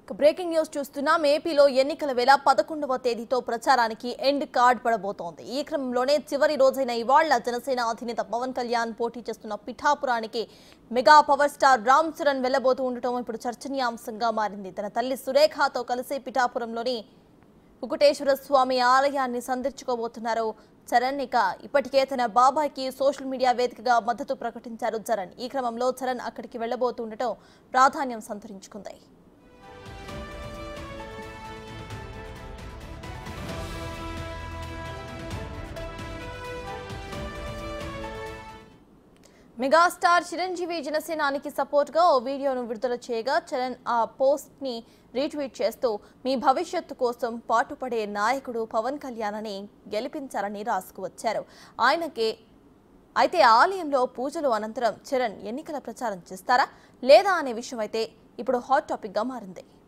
ఇక breaking news చూస్తున్నాం ఏపీలో ఎన్నికల వేళ పదకొండవ తేదీతో ప్రచారానికి ఎండ్ కార్డ్ పడబోతోంది ఈ క్రమంలోనే చివరి రోజైన ఇవాళ్ల జనసేన అధినేత పవన్ కళ్యాణ్ పోటీ చేస్తున్న పిఠాపురానికి mega power star Ram Charan వెళ్లబోతూ ఉండటం ఇప్పుడు చర్చనీయాంశంగా మారింది తన తల్లి సురేఖతో కలిసి పిఠాపురంలోని కుకుటేశ్వర స్వామి ఆలయాన్ని సందర్శించుకోబోతున్నారు చరణ్ ఇక ఇప్పటికే తన బాబాయ్కి సోషల్ మీడియా వేదికగా మద్దతు ప్రకటించారు చరణ్ ఈ క్రమంలో చరణ్ అక్కడికి వెళ్లబోతుండటం ప్రాధాన్యం సంతరించుకుంది మెగాస్టార్ చిరంజీవి జనసేనానికి సపోర్ట్ గా ఓ వీడియోను విడుదల చేయగా చరణ్ ఆ పోస్ట్ ని రీట్వీట్ చేస్తూ మీ భవిష్యత్తు కోసం పాటుపడే నాయకుడు పవన్ కళ్యాణ్ అని గెలిపించాలని రాసుకువచ్చారు ఆయనకే అయితే ఆలయంలో పూజలు అనంతరం చరణ్ ఎన్నికల ప్రచారం చేస్తారా లేదా అనే విషయం అయితే ఇప్పుడు హాట్ టాపిక్ గా మారింది